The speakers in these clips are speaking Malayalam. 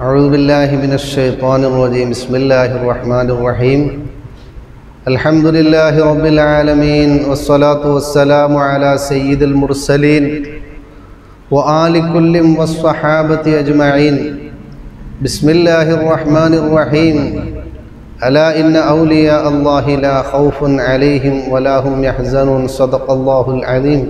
أعوذ بالله من الشيطان الرجيم بسم الله الرحمن الرحيم الحمد لله رب العالمين والصلاة والسلام على سيد المرسلين وآل كل والصحابة أجمعين بسم الله الرحمن الرحيم ألا إن أولياء الله لا خوف عليهم ولا هم يحزنون صدق الله العظيم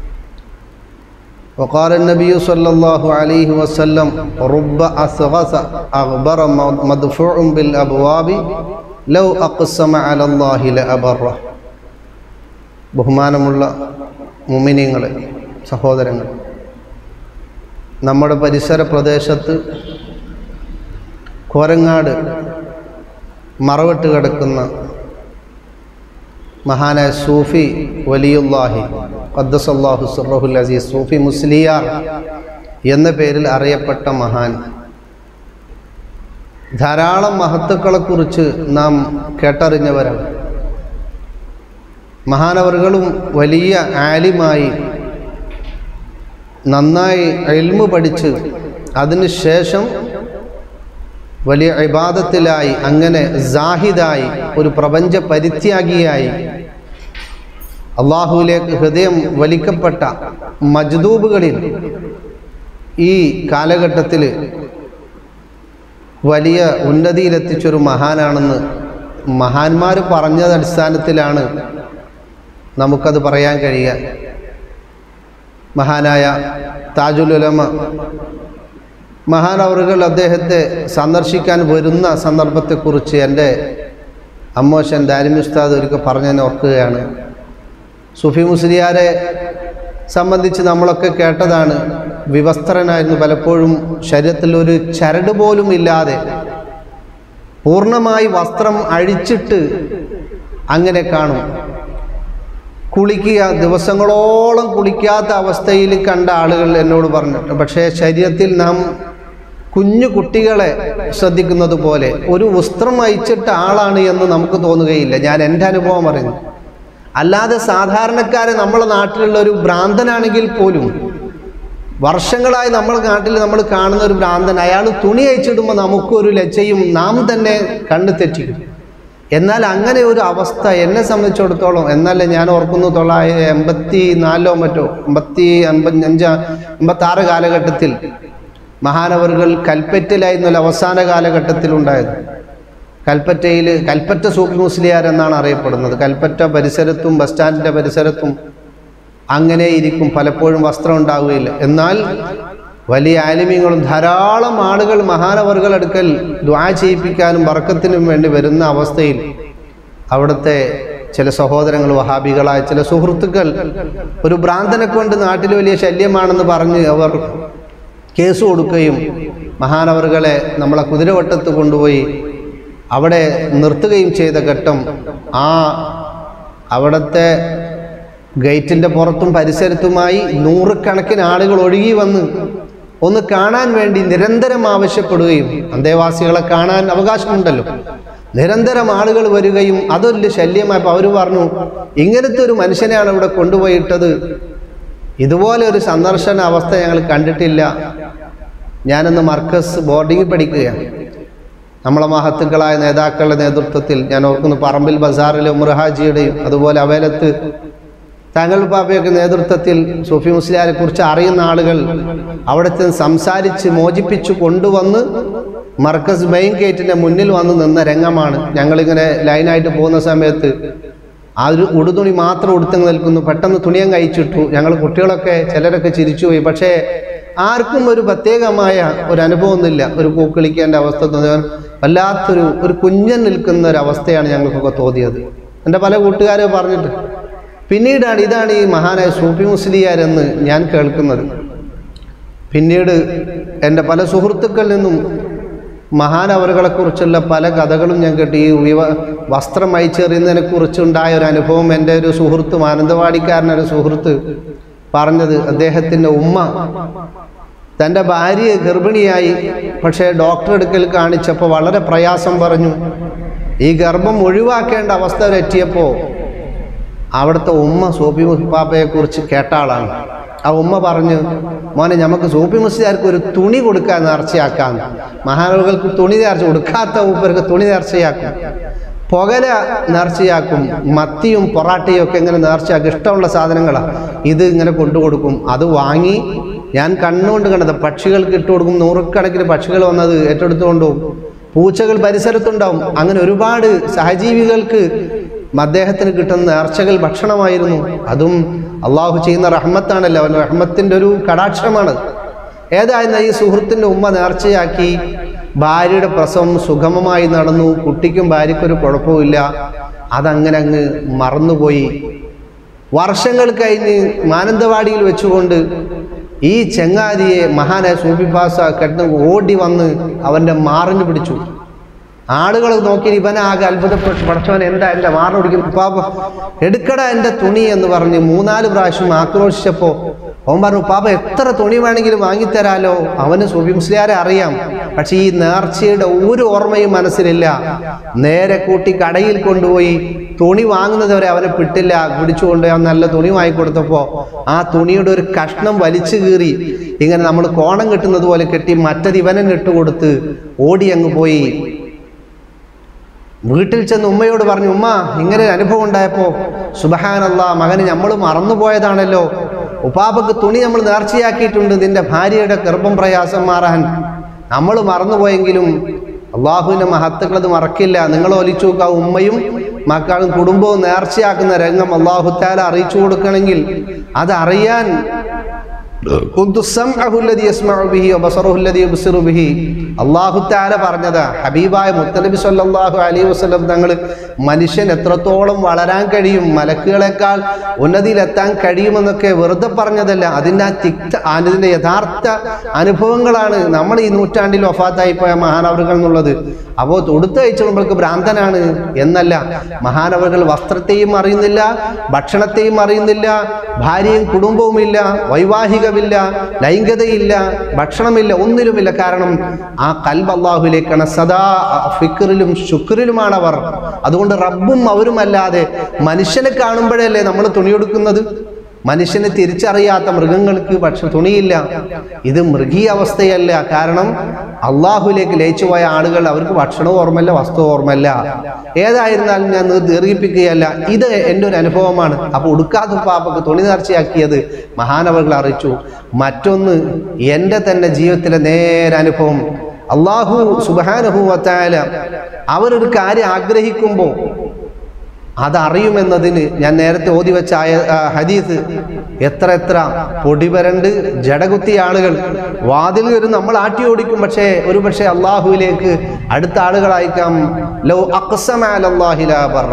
وقال النبي صلى الله عليه وسلم رب أثغث أغبر مدفوع بالأبواب لو أقسم على الله لأبره ബഹുമാനമുള്ള മുമിനിങ്ങളെ സഹോദരങ്ങൾ നമ്മുടെ പരിസര പ്രദേശത്ത് കോരങ്ങാട് മറവിട്ട് കിടക്കുന്ന മഹാനായ സൂഫി വലിയുല്ലാഹി ഖദ്ദസല്ലാഹു സുറഹുൽ അസീസ് സൂഫി മുസ്ലിയാർ എന്ന പേരിൽ അറിയപ്പെട്ട മഹാൻ ധാരാളം മഹത്തുക്കളെക്കുറിച്ച് നാം കേട്ടറിഞ്ഞവരാണ് മഹാനവറുകളും വലിയ ആലിമായി നന്നായി എൽമു പഠിച്ച് അതിനുശേഷം വലിയ ഇബാദത്തിലായി അങ്ങനെ ജാഹിദായി ഒരു പ്രപഞ്ച പരിത്യാഗിയായി അള്ളാഹുവിലേക്ക് ഹൃദയം വലിക്കപ്പെട്ട മജ്ദൂബുകളിൽ ഈ കാലഘട്ടത്തിൽ വലിയ ഉന്നതിയിലെത്തിച്ചൊരു മഹാനാണെന്ന് മഹാന്മാർ പറഞ്ഞത് അടിസ്ഥാനത്തിലാണ് നമുക്കത് പറയാൻ കഴിയുക മഹാനായ താജുൽ ഉലമ മഹാനവറുകൾ അദ്ദേഹത്തെ സന്ദർശിക്കാൻ വരുന്ന സന്ദർഭത്തെക്കുറിച്ച് എൻ്റെ അമ്മോശൻ ദാരിമി ഉസ്താദ് ഒരിക്കൽ പറഞ്ഞതിനെ ഓർക്കുകയാണ് സുഫി മുസ്ലിയാരെ സംബന്ധിച്ച് നമ്മളൊക്കെ കേട്ടതാണ് വിവസ്ത്രനായിരുന്നു പലപ്പോഴും ശരീരത്തിൽ ഒരു ചരട് പോലും ഇല്ലാതെ പൂർണ്ണമായി വസ്ത്രം അഴിച്ചിട്ട് അങ്ങനെ കാണും കുളിക്കുക ദിവസങ്ങളോളം കുളിക്കാത്ത അവസ്ഥയിൽ കണ്ട ആളുകൾ എന്നോട് പറഞ്ഞിട്ട് പക്ഷേ ശരീരത്തിൽ നാം കുഞ്ഞു കുട്ടികളെ ശ്രദ്ധിക്കുന്നത് പോലെ ഒരു വസ്ത്രം അയച്ചിട്ട ആളാണ് എന്ന് നമുക്ക് തോന്നുകയില്ല ഞാൻ എൻ്റെ അനുഭവം പറയുന്നു അല്ലാതെ സാധാരണക്കാരെ നമ്മളെ നാട്ടിലുള്ള ഒരു ഭ്രാന്തനാണെങ്കിൽ പോലും വർഷങ്ങളായി നമ്മുടെ നാട്ടിൽ നമ്മൾ കാണുന്ന ഒരു ഭ്രാന്തൻ അയാൾ തുണി അയച്ചിടുമ്പോൾ നമുക്കൊരു ലജ്ജയും നാം തന്നെ കണ്ണു തെറ്റിക്കും എന്നാൽ അങ്ങനെ ഒരു അവസ്ഥ എന്നെ സംബന്ധിച്ചിടത്തോളം എന്നല്ല ഞാൻ ഓർക്കുന്നു തൊള്ളായിരത്തി എൺപത്തി നാലിലോ മറ്റോ എൺപത്തി അമ്പത്തഞ്ച് എൺപത്താറ് കാലഘട്ടത്തിൽ മഹാനവറുകൾ കൽപ്പറ്റയിലായിരുന്നല്ലോ അവസാന കാലഘട്ടത്തിൽ ഉണ്ടായത് കൽപ്പറ്റയിൽ കൽപ്പറ്റ സൂപ്പി മുസ്ലിയാർ എന്നാണ് അറിയപ്പെടുന്നത് കൽപ്പറ്റ പരിസരത്തും ബസ് സ്റ്റാൻഡിൻ്റെ പരിസരത്തും അങ്ങനെ ഇരിക്കും പലപ്പോഴും വസ്ത്രം ഉണ്ടാവുകയില്ല എന്നാൽ വലിയ ആലിമ്യങ്ങളും ധാരാളം ആളുകൾ മഹാനവറുകൾ അടുക്കൽ ദ്വാ ചെയ്യിപ്പിക്കാനും വർക്കത്തിനും വേണ്ടി വരുന്ന അവസ്ഥയിൽ അവിടുത്തെ ചില സഹോദരങ്ങൾ വഹാബികളായ ചില സുഹൃത്തുക്കൾ ഒരു ഭ്രാന്തനെ കൊണ്ട് നാട്ടിൽ വലിയ ശല്യമാണെന്ന് പറഞ്ഞ് അവർ കേസ് കൊടുക്കുകയും മഹാനവറുകളെ നമ്മളെ കുതിരവട്ടത്ത് കൊണ്ടുപോയി അവിടെ നിർത്തുകയും ചെയ്ത ഘട്ടം ആ അവിടുത്തെ ഗേറ്റിൻ്റെ പുറത്തും പരിസരത്തുമായി നൂറുകണക്കിന് ആളുകൾ ഒഴുകി വന്ന് ഒന്ന് കാണാൻ വേണ്ടി നിരന്തരം ആവശ്യപ്പെടുകയും അന്തേവാസികളെ കാണാൻ അവകാശമുണ്ടല്ലോ നിരന്തരം ആളുകൾ വരികയും അതൊരു ശല്യമായപ്പോൾ അവർ പറഞ്ഞു ഇങ്ങനത്തെ ഒരു മനുഷ്യനെയാണ് ഇവിടെ കൊണ്ടുപോയിട്ടത് ഇതുപോലെ ഒരു സന്ദർശന അവസ്ഥ ഞങ്ങൾ കണ്ടിട്ടില്ല ഞാനന്ന് മർക്കസ് ബോർഡിങ്ങിൽ പഠിക്കുകയാണ് നമ്മളെ മഹത്തുക്കളായ നേതാക്കളുടെ നേതൃത്വത്തിൽ ഞാൻ ഓർക്കുന്നു പറമ്പിൽ ബസാറിലെ ഉമർഹാജിയുടെയും അതുപോലെ അവേലത്ത് താങ്കൾ പാപ്പയൊക്കെ നേതൃത്വത്തിൽ സൂഫി മുസ്ലിയാരെ കുറിച്ച് അറിയുന്ന ആളുകൾ അവിടുത്തെ സംസാരിച്ച് മോചിപ്പിച്ചു കൊണ്ടുവന്ന് മർക്കസ് മെയിൻ ഗേറ്റിൻ്റെ മുന്നിൽ വന്ന് നിന്ന രംഗമാണ് ഞങ്ങളിങ്ങനെ ലൈനായിട്ട് പോകുന്ന സമയത്ത് ആ ഒരു ഉടുതുണി മാത്രം ഉടുത്ത് നിൽക്കുന്നു പെട്ടെന്ന് തുണിയം കഴിച്ചിട്ടു ഞങ്ങൾ കുട്ടികളൊക്കെ ചിലരൊക്കെ ചിരിച്ചുപോയി പക്ഷേ ആർക്കും ഒരു പ്രത്യേകമായ ഒരു അനുഭവമൊന്നുമില്ല ഒരു പൂക്കളിക്കേണ്ട അവസ്ഥ തോന്നിയ വല്ലാത്തൊരു ഒരു കുഞ്ഞൻ നിൽക്കുന്ന ഒരു അവസ്ഥയാണ് ഞങ്ങൾക്കൊക്കെ തോന്നിയത് എൻ്റെ പല കൂട്ടുകാരും പറഞ്ഞിട്ട് പിന്നീടാണ് ഇതാണ് ഈ മഹാനായ സൂഫി മുസ്ലിയാരെന്ന് ഞാൻ കേൾക്കുന്നത് പിന്നീട് എൻ്റെ പല സുഹൃത്തുക്കളിൽ നിന്നും മഹാനവറുകളെക്കുറിച്ചുള്ള പല കഥകളും ഞാൻ കേട്ടു ഈ വിവ വസ്ത്രം അയച്ചെറിയുന്നതിനെ കുറിച്ചുണ്ടായ ഒരു അനുഭവം എൻ്റെ ഒരു സുഹൃത്ത് മാനന്തവാടിക്കാരനൊരു സുഹൃത്ത് പറഞ്ഞത് അദ്ദേഹത്തിൻ്റെ ഉമ്മ തൻ്റെ ഭാര്യ ഗർഭിണിയായി പക്ഷേ ഡോക്ടർ അടുക്കൽ കാണിച്ചപ്പോൾ വളരെ പ്രയാസം പറഞ്ഞു ഈ ഗർഭം ഒഴിവാക്കേണ്ട അവസ്ഥ വരെ എത്തിയപ്പോൾ അവിടുത്തെ ഉമ്മ സൂഫി മുസ്പാപ്പയെ കുറിച്ച് കേട്ട ആളാണ് ആ ഉമ്മ പറഞ്ഞു മോനെ നമുക്ക് സൂഫി മുസ്ലിയാർക്ക് ഒരു തുണി കൊടുക്കാൻ നേർച്ചയാക്കാം മഹാനവകൾക്ക് തുണി നേർച്ച കൊടുക്കാത്ത ഉപ്പർക്ക് തുണി നേർച്ചയാക്കും പുകല നേർച്ചയാക്കും മത്തിയും പൊറാട്ടയും ഒക്കെ ഇങ്ങനെ നേർച്ചയാക്കും ഇഷ്ടമുള്ള സാധനങ്ങളാണ് ഇത് ഇങ്ങനെ കൊണ്ടുകൊടുക്കും അത് വാങ്ങി ഞാൻ കണ്ണുകൊണ്ട് കണ്ടത് പക്ഷികൾക്ക് ഇട്ട് കൊടുക്കും നൂറുകണക്കിന് പക്ഷികൾ വന്നത് ഏറ്റെടുത്ത് കൊണ്ടുപോകും പൂച്ചകൾ പരിസരത്തുണ്ടാവും അങ്ങനെ ഒരുപാട് സഹജീവികൾക്ക് അദ്ദേഹത്തിന് കിട്ടുന്ന നേർച്ചകൾ ഭക്ഷണമായിരുന്നു അതും അള്ളാഹു ചെയ്യുന്ന റഹ്മത്താണല്ലോ അവൻ റഹ്മത്തിൻ്റെ ഒരു കടാക്ഷമാണ് ഏതായിരുന്ന ഈ സുഹൃത്തിൻ്റെ ഉമ്മ നേർച്ചയാക്കി ഭാര്യയുടെ പ്രസവം സുഗമമായി നടന്നു കുട്ടിക്കും ഭാര്യയ്ക്കൊരു കുഴപ്പമില്ല അതങ്ങനെ അങ്ങ് മറന്നുപോയി വർഷങ്ങൾ കഴിഞ്ഞ് മാനന്തവാടിയിൽ വെച്ചുകൊണ്ട് ഈ ചെങ്ങാതിയെ മഹാനായ സൂഫിഫാസ കെട്ട് ഓടി വന്ന് അവൻ്റെ മാറിന് പിടിച്ചു ആളുകൾ നോക്കി ഇവനാകെ അത്ഭുതപ്പെട്ടു പഠിച്ചവൻ എന്താ എൻ്റെ മാറിന് പിടിക്കും പാപ്പ എടുക്കട എൻ്റെ തുണി എന്ന് പറഞ്ഞ് മൂന്നാല് പ്രാവശ്യം ആക്രോശിച്ചപ്പോൾ അവൻ പറഞ്ഞു പാപ്പ എത്ര തുണി വേണമെങ്കിലും വാങ്ങിത്തരാലോ അവന് സൂഫി മുസ്ലിയാരെ അറിയാം പക്ഷേ ഈ നേർച്ചയുടെ ഒരു ഓർമ്മയും മനസ്സിലില്ല നേരെ കൂട്ടി കടയിൽ കൊണ്ടുപോയി തുണി വാങ്ങുന്നത് വരെ അവനെ പിട്ടില്ല പിടിച്ചുകൊണ്ട് അവൻ നല്ല തുണി വാങ്ങിക്കൊടുത്തപ്പോൾ ആ തുണിയുടെ ഒരു കഷ്ണം വലിച്ചു കീറി ഇങ്ങനെ നമ്മൾ കോണം കെട്ടുന്നത് പോലെ കെട്ടി മറ്റത് ഇവനെ ഇട്ടുകൊടുത്ത് ഓടി അങ്ങ് പോയി വീട്ടിൽ ചെന്ന് ഉമ്മയോട് പറഞ്ഞു ഉമ്മ ഇങ്ങനെ ഒരു അനുഭവം ഉണ്ടായപ്പോൾ സുബഹാനല്ല മകന് നമ്മൾ മറന്നുപോയതാണല്ലോ ഉപ്പാപ്പക്ക് തുണി നമ്മൾ നേർച്ചയാക്കിയിട്ടുണ്ട് നിന്റെ ഭാര്യയുടെ ഗർഭം പ്രയാസം മാറാൻ നമ്മൾ മറന്നുപോയെങ്കിലും അള്ളാഹുവിൻ്റെ മഹത്തുക്കൾ അത് മറക്കില്ല നിങ്ങൾ ഒലിച്ചു നോക്കുക ഉമ്മയും മക്കളും കുടുംബവും നേർച്ചയാക്കുന്ന രംഗം അള്ളാഹുത്താല അറിയിച്ചു കൊടുക്കണമെങ്കിൽ അത് അറിയാൻ കുന്തു സംഅഹു അല്ലദീ യസ്മഉ ബിഹി വബസറുഹു അല്ലദീ യുബ്സിറു ബിഹി അല്ലാഹു തആല പറഞ്ഞത് ഹബീബായ മുത്തനബി സല്ലല്ലാഹു അലൈഹി വസല്ലം തങ്ങൾ മനുഷ്യൻ എത്രത്തോളം വളരാൻ കഴിയും മലക്കുകളെക്കാൾ ഉന്നതിയിലെത്താൻ കഴിയുമെന്നൊക്കെ വെറുതെ പറഞ്ഞതല്ല അതിൻ്റെ ആ തിക്ത അതിൻ്റെ യഥാർത്ഥ അനുഭവങ്ങളാണ് നമ്മൾ ഈ നൂറ്റാണ്ടിൽ വഫാത്തായി പോയ മഹാനവറുകൾ എന്നുള്ളത് അപ്പോൾ തൊടുത്തയച്ച നമ്മൾക്ക് ഭ്രാന്തനാണ് എന്നല്ല മഹാനവറുകൾ വസ്ത്രത്തെയും അറിയുന്നില്ല ഭക്ഷണത്തെയും അറിയുന്നില്ല ഭാര്യയും കുടുംബവുമില്ല വൈവാഹികമില്ല ലൈംഗികതയില്ല ഭക്ഷണമില്ല ഒന്നിലുമില്ല കാരണം ആ കൽബ് അള്ളാഹുലേക്കാണ് സദാ ഫിക്കറിലും ശുക്രിലുമാണ് അവർ അതുകൊണ്ട് റബ്ബും അവരുമല്ലാതെ മനുഷ്യനെ കാണുമ്പോഴല്ലേ നമ്മൾ തുണിയെടുക്കുന്നത് മനുഷ്യനെ തിരിച്ചറിയാത്ത മൃഗങ്ങൾക്ക് പക്ഷെ തുണിയില്ല ഇത് മൃഗീയ അവസ്ഥയല്ല കാരണം അള്ളാഹുലേക്ക് ലയിച്ചു പോയ ആളുകൾ അവർക്ക് ഭക്ഷണവും ഓർമ്മയില്ല വസ്തു ഓർമ്മയില്ല ഏതായിരുന്നാലും ഞാൻ ഇത് ദീർഘിപ്പിക്കുകയല്ല ഇത് എൻ്റെ ഒരു അനുഭവമാണ് അപ്പോൾ ഉടുക്കാത്ത പാപ്പക്ക് തുണി നേർച്ചയാക്കിയത് മഹാനവകൾ അറിയിച്ചു മറ്റൊന്ന് എൻ്റെ തന്നെ ജീവിതത്തിലെ നേരെ അനുഭവം അള്ളാഹു സുബാനുഭൂവത്തായ അവരൊരു കാര്യം ആഗ്രഹിക്കുമ്പോൾ അതറിയുമെന്നതിന് ഞാൻ നേരത്തെ ഓതി വെച്ച ആയ ആ, ഹദീസ് എത്ര എത്ര പൊടിപരണ്ട് ജടകുത്തിയ ആളുകൾ വാതിൽ വരും നമ്മൾ ആട്ടി ഓടിക്കും പക്ഷേ ഒരു പക്ഷേ അള്ളാഹുവിലേക്ക് അടുത്ത ആളുകളായിരിക്കാം ലോ അക്സമാലല്ലാഹില പറ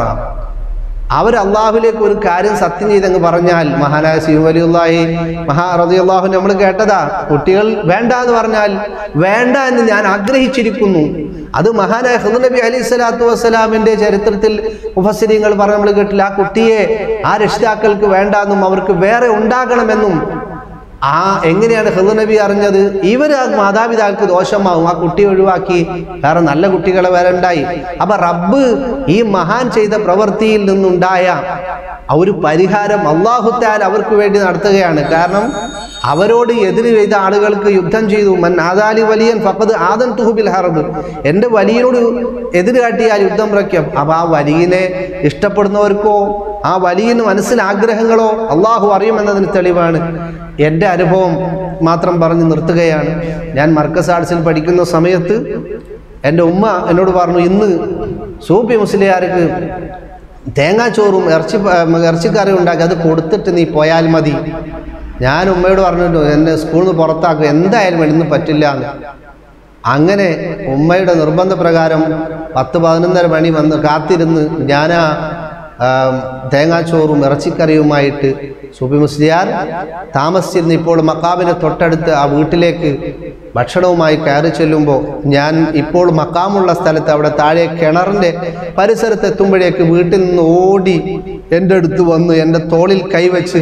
അവർ അള്ളാഹുലേക്ക് ഒരു കാര്യം സത്യം ചെയ്തങ്ങ് പറഞ്ഞാൽ മഹാനായ സിഹുലിയുള്ളാഹി മഹാ റതിയുള്ളാഹു നമ്മൾ കേട്ടതാ കുട്ടികൾ വേണ്ട എന്ന് പറഞ്ഞാൽ വേണ്ട എന്ന് ഞാൻ ആഗ്രഹിച്ചിരിക്കുന്നു അത് മഹാനായ ഹുദ് നബി അലൈഹി സ്വലാത്തു വസ്സലാമിന്റെ ചരിത്രത്തിൽ മുഫസ്സിരിങ്ങൾ പറഞ്ഞ് നമ്മൾ കേട്ടില്ല ആ കുട്ടിയെ ആ രക്ഷിതാക്കൾക്ക് വേണ്ട എന്നും അവർക്ക് വേറെ ഉണ്ടാകണമെന്നും ആ എങ്ങനെയാണ് ഹൃദ നബി അറിഞ്ഞത് ഇവർ ആ മാതാപിതാക്കൾക്ക് ദോഷമാവും ആ കുട്ടിയെ ഒഴിവാക്കി വേറെ നല്ല കുട്ടികളെ വേറെ ഉണ്ടായി അപ്പൊ റബ്ബ് ഈ മഹാൻ ചെയ്ത പ്രവൃത്തിയിൽ നിന്നുണ്ടായ ആ ഒരു പരിഹാരം അള്ളാഹുത്താൽ അവർക്ക് വേണ്ടി നടത്തുകയാണ് കാരണം അവരോട് എതിര് ചെയ്ത ആളുകൾക്ക് യുദ്ധം ചെയ്തു മൻ ആദാലി വലിയൻ ഫഖദ് ആദൻ തുഹുബിൽ ഹറബ് എൻ്റെ വലിയനോട് എതിര് കാട്ടിയാൽ യുദ്ധം പ്രഖ്യം അപ്പൊ ആ വലിയനെ ഇഷ്ടപ്പെടുന്നവർക്കോ ആ വലിയന് മനസ്സിൽ ആഗ്രഹങ്ങളോ അള്ളാഹു അറിയുമെന്നതിന് തെളിവാണ് എൻ്റെ അനുഭവം മാത്രം പറഞ്ഞു നിർത്തുകയാണ് ഞാൻ മർക്കസ് ആർട്സിൽ പഠിക്കുന്ന സമയത്ത് എൻ്റെ ഉമ്മ എന്നോട് പറഞ്ഞു ഇന്ന് സൂപ്പി മുസ്ലിയാർക്ക് തേങ്ങാച്ചോറും ഇറച്ചി ഇറച്ചിക്കറി ഉണ്ടാക്കി അത് കൊടുത്തിട്ട് നീ പോയാൽ മതി ഞാൻ ഉമ്മയോട് പറഞ്ഞിട്ടു എന്നെ സ്കൂളിൽ നിന്ന് പുറത്താക്കും എന്തായാലും ഇന്ന് പറ്റില്ല എന്ന് അങ്ങനെ ഉമ്മയുടെ നിർബന്ധപ്രകാരം പത്ത് പതിനൊന്നര മണി വന്ന് കാത്തിരുന്ന് ഞാൻ ആ ആം, തേങ്ങാച്ചോറും ഇറച്ചിക്കറിയുമായിട്ട് സുബി മുസ്ലിയാർ താമസിച്ചിരുന്ന ഇപ്പോൾ മക്കാബിന് തൊട്ടടുത്ത് ആ വീട്ടിലേക്ക് ഭക്ഷണവുമായി കയറി ചെല്ലുമ്പോൾ ഞാൻ ഇപ്പോൾ മക്കാമുള്ള സ്ഥലത്ത് അവിടെ താഴെ കിണറിൻ്റെ പരിസരത്ത് എത്തുമ്പോഴേക്ക് വീട്ടിൽ നിന്ന് ഓടി എൻ്റെ അടുത്ത് വന്ന് എൻ്റെ തോളിൽ കൈവച്ച്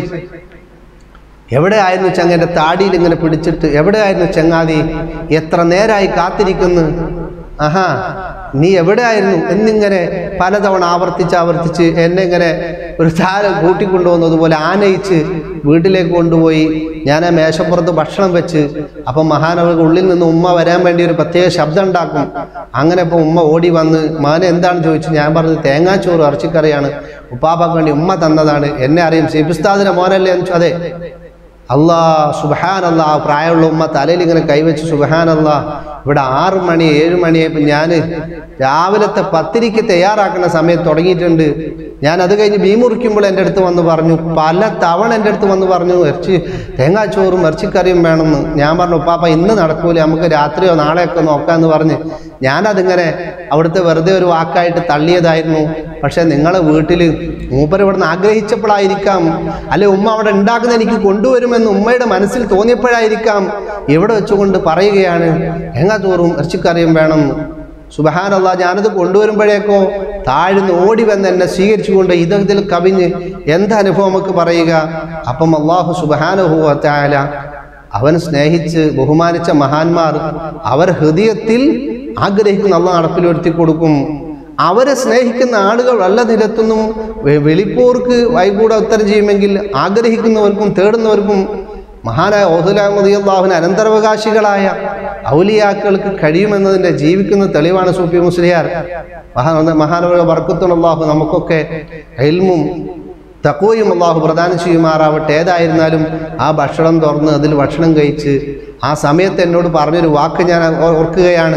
എവിടെ ആയിരുന്നു ചങ്ങ എൻ്റെ താടിയിൽ ഇങ്ങനെ പിടിച്ചിട്ട് എവിടെ ആയിരുന്നു ചങ്ങാതി എത്ര നേരമായി കാത്തിരിക്കുന്നു ആഹാ നീ എവിടെയായിരുന്നു എന്നിങ്ങനെ പലതവണ ആവർത്തിച്ച് ആവർത്തിച്ച് എന്നെ ഇങ്ങനെ ഒരു താരം കൂട്ടിക്കൊണ്ടുവന്നതുപോലെ ആനയിച്ച് വീട്ടിലേക്ക് കൊണ്ടുപോയി ഞാൻ ആ മേശപ്പുറത്ത് ഭക്ഷണം വെച്ച് അപ്പം മഹാനവർക്ക് ഉള്ളിൽ നിന്ന് ഉമ്മ വരാൻ വേണ്ടി ഒരു പ്രത്യേക ശബ്ദം ഉണ്ടാക്കും അങ്ങനെ ഇപ്പോൾ ഉമ്മ ഓടി വന്ന് മകനെ എന്താണ് ചോദിച്ചു ഞാൻ പറഞ്ഞത് തേങ്ങാച്ചോറ് ഇറച്ചിക്കറിയാണ് ഉപ്പാപ്പാക്ക് വേണ്ടി ഉമ്മ തന്നതാണ് എന്നെ അറിയും സിബിസ്താദിന്റെ മോനല്ലേ എന്ന് ചോദിച്ചു അതെ അള്ളാ സുബഹാൻ അല്ലാ പ്രായമുള്ള ഉമ്മ തലയിൽ ഇങ്ങനെ കൈവച്ച് സുബഹാൻ അല്ലാ ഇവിടെ ആറ് മണി ഏഴ് മണിയായപ്പോൾ ഞാൻ രാവിലത്തെ പത്തിരിക്ക് തയ്യാറാക്കുന്ന സമയത്ത് തുടങ്ങിയിട്ടുണ്ട് ഞാൻ അത് കഴിഞ്ഞ് മീൻ മുറിക്കുമ്പോൾ എൻ്റെ അടുത്ത് വന്ന് പറഞ്ഞു പല തവണ എൻ്റെ അടുത്ത് വന്ന് പറഞ്ഞു ഇറച്ചി തേങ്ങാച്ചോറും ഇറച്ചിക്കറിയും വേണമെന്ന് ഞാൻ പറഞ്ഞു ഉപ്പാപ്പ ഇന്ന് നടക്കൂല നമുക്ക് രാത്രിയോ നാളെയൊക്കെ നോക്കാമെന്ന് പറഞ്ഞ് ഞാനതിങ്ങനെ അവിടുത്തെ വെറുതെ ഒരു വാക്കായിട്ട് തള്ളിയതായിരുന്നു പക്ഷെ നിങ്ങളെ വീട്ടിൽ മൂപ്പർ ഇവിടുന്ന് ആഗ്രഹിച്ചപ്പോഴായിരിക്കാം അല്ലെ ഉമ്മ അവിടെ ഉണ്ടാക്കുന്ന എനിക്ക് കൊണ്ടുവരുമെന്ന് ഉമ്മയുടെ മനസ്സിൽ തോന്നിയപ്പോഴായിരിക്കാം ഇവിടെ വെച്ചുകൊണ്ട് പറയുകയാണ് തേങ്ങാച്ചോറും ഇറച്ചിക്കറിയും വേണം സുബഹാനല്ല ഞാനത് കൊണ്ടുവരുമ്പോഴേക്കോ താഴ്ന്ന് ഓടി വന്ന് എന്നെ സ്വീകരിച്ചുകൊണ്ട് ഇതതിൽ കവിഞ്ഞ് എന്ത് അനുഭവം നമുക്ക് പറയുക അപ്പം അള്ളാഹു സുബഹാനുഭവത്തായ അവൻ സ്നേഹിച്ച് ബഹുമാനിച്ച മഹാന്മാർ അവർ ഹൃദയത്തിൽ ആഗ്രഹിക്കുന്ന അള്ള നടപ്പിൽ വരുത്തി കൊടുക്കും അവരെ സ്നേഹിക്കുന്ന ആളുകൾ വല്ല നിലത്തുനിന്നും വെ- വെളിപ്പോർക്ക് വൈകൂടെ ഉത്തരം ചെയ്യുമെങ്കിൽ ആഗ്രഹിക്കുന്നവർക്കും തേടുന്നവർക്കും മഹാനായ ഓഹുലാഹുവിന് അനന്തരാവകാശികളായ ഔലിയാക്കൾക്ക് കഴിയുമെന്നതിൻ്റെ ജീവിക്കുന്ന തെളിവാണ് സൂഫി മുസ്ലിയാർ മഹാ മഹാനവരുടെ വർക്കത്തുള്ള അള്ളാഹു നമുക്കൊക്കെ എൽമും തക്കോയും അള്ളാഹു പ്രദാനം ചെയ്യുമാറാവട്ടെ ഏതായിരുന്നാലും ആ ഭക്ഷണം തുറന്ന് അതിൽ ഭക്ഷണം കഴിച്ച് ആ സമയത്ത് എന്നോട് പറഞ്ഞൊരു വാക്ക് ഞാൻ ഓ- ഓർക്കുകയാണ്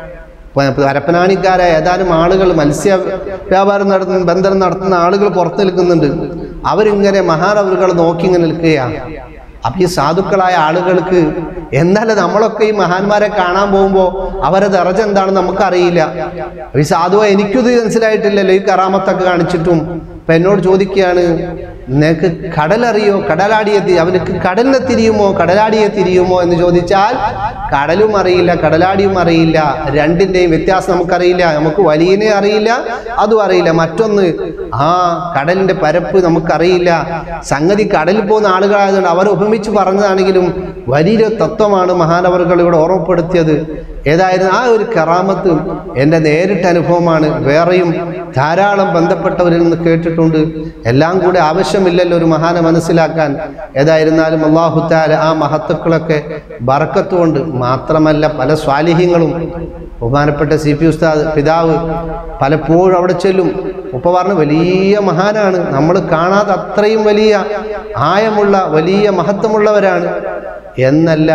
പ- പരപ്പനാണിക്കാരായ ഏതാനും ആളുകൾ മത്സ്യ വ്യാപാരം നടത്തുന്ന ബന്ധനം നടത്തുന്ന ആളുകൾ പുറത്ത് നിൽക്കുന്നുണ്ട് അവരിങ്ങനെ മഹാനവറുകൾ നോക്കി ഇങ്ങനെ നിൽക്കുകയാണ് അപ്പൊ ഈ സാധുക്കളായ ആളുകൾക്ക് എന്തായാലും നമ്മളൊക്കെ ഈ മഹാന്മാരെ കാണാൻ പോകുമ്പോൾ അവരെ ദറജ എന്താണെന്ന് നമുക്കറിയില്ല ഈ സാധുവ എനിക്കിത് മനസ്സിലായിട്ടില്ലല്ലോ ഈ കറാമത്തൊക്കെ കാണിച്ചിട്ടും അപ്പൊ എന്നോട് ചോദിക്കുകയാണ് നിനക്ക് കടലറിയോ കടലാടിയെ തി- അവനക്ക് കടലിനെ തിരിയുമോ കടലാടിയെ തിരിയുമോ എന്ന് ചോദിച്ചാൽ കടലും അറിയില്ല കടലാടിയും അറിയില്ല രണ്ടിന്റെയും വ്യത്യാസം നമുക്കറിയില്ല നമുക്ക് വലിയനെ അറിയില്ല അതും അറിയില്ല മറ്റൊന്ന് ആ കടലിന്റെ പരപ്പ് നമുക്കറിയില്ല സംഗതി കടലിൽ പോകുന്ന ആളുകളായതുകൊണ്ട് അവർ ഉപമിച്ച് പറഞ്ഞതാണെങ്കിലും വലിയൊരു തത്വമാണ് മഹാനവറുകൾ ഇവിടെ ഓർമ്മപ്പെടുത്തിയത് ഏതായിരുന്നു ആ ഒരു കറാമത്ത് എൻ്റെ നേരിട്ട അനുഭവമാണ് വേറെയും ധാരാളം ബന്ധപ്പെട്ടവരിൽ നിന്ന് കേട്ടിട്ടുണ്ട് എല്ലാം കൂടെ ആവശ്യമില്ലല്ലോ ഒരു മഹാനെ മനസ്സിലാക്കാൻ ഏതായിരുന്നാലും അള്ളാഹുത്താല ആ മഹത്തുക്കളൊക്കെ ബറക്കത്തുകൊണ്ട് മാത്രമല്ല പല സ്വാലിഹ്യങ്ങളും ബഹുമാനപ്പെട്ട സി പി ഉസ്താദ് പിതാവ് പലപ്പോഴും അവിടെ ചെല്ലും ഉപ്പ പറഞ്ഞ വലിയ മഹാനാണ് നമ്മൾ കാണാതെ അത്രയും വലിയ ആയമുള്ള വലിയ മഹത്വമുള്ളവരാണ് എന്നല്ല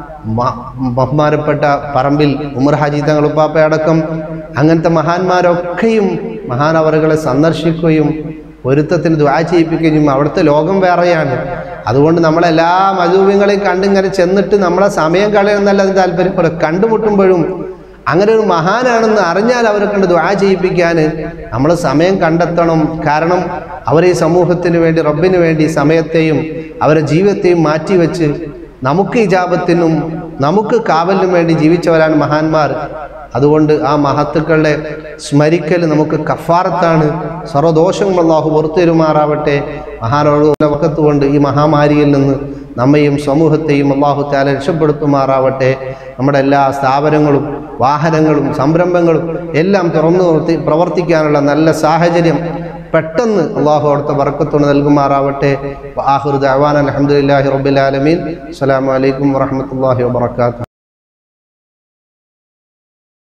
മ- ബഹുമാനപ്പെട്ട പറമ്പിൽ ഉമർ ഹാജി തങ്ങൾ ഉപ്പാപ്പയടക്കം അങ്ങനത്തെ മഹാന്മാരൊക്കെയും മഹാനവറുകളെ സന്ദർശിക്കുകയും പൊരുത്തത്തിന് ദ്വാ ചെയ്യിപ്പിക്കുകയും ചെയ്യും. അവിടുത്തെ ലോകം വേറെയാണ് അതുകൊണ്ട് നമ്മളെല്ലാ മധുവ്യങ്ങളെയും കണ്ടിങ്ങനെ ചെന്നിട്ട് നമ്മളെ സമയം കളയുന്നല്ല അതിന് താല്പര്യപ്പെടുക കണ്ടുമുട്ടുമ്പോഴും അങ്ങനെ ഒരു മഹാനാണെന്ന് അറിഞ്ഞാൽ അവരെ കണ്ട് ദ്വാ ചെയ്യിപ്പിക്കാൻ നമ്മൾ സമയം കണ്ടെത്തണം കാരണം അവർ ഈ സമൂഹത്തിന് വേണ്ടി റബ്ബിന് വേണ്ടി സമയത്തെയും അവരുടെ ജീവിതത്തെയും മാറ്റിവെച്ച് നമുക്ക് ഇജാബത്തിനും നമുക്ക് കാവലിനും വേണ്ടി ജീവിച്ചവരാണ് മഹാന്മാർ അതുകൊണ്ട് ആ മഹത്തുക്കളുടെ സ്മരിക്കൽ നമുക്ക് കഫാറത്താണ് സർവദോഷങ്ങൾ അള്ളാഹു പുറത്തുതരുമാറാവട്ടെ മഹാനോട് കൊണ്ട് ഈ മഹാമാരിയിൽ നിന്ന് നമ്മയും സമൂഹത്തെയും അള്ളാഹു താല രക്ഷപ്പെടുത്തുമാറാവട്ടെ നമ്മുടെ എല്ലാ സ്ഥാപനങ്ങളും വാഹനങ്ങളും സംരംഭങ്ങളും എല്ലാം തുറന്നു നിർത്തി പ്രവർത്തിക്കാനുള്ള നല്ല സാഹചര്യം പെട്ടെന്ന് അള്ളാഹു അവിടുത്തെ വർക്കത്തോട് നൽകുമാറാവട്ടെ ആഹുർ ദഅവാന അലഹമുല്ലാഹി റബ്ബിൽ ആലമീൻ അസ്സലാമു അലൈക്കും വറഹ്മത്തുള്ളാഹി വബറകാതുഹു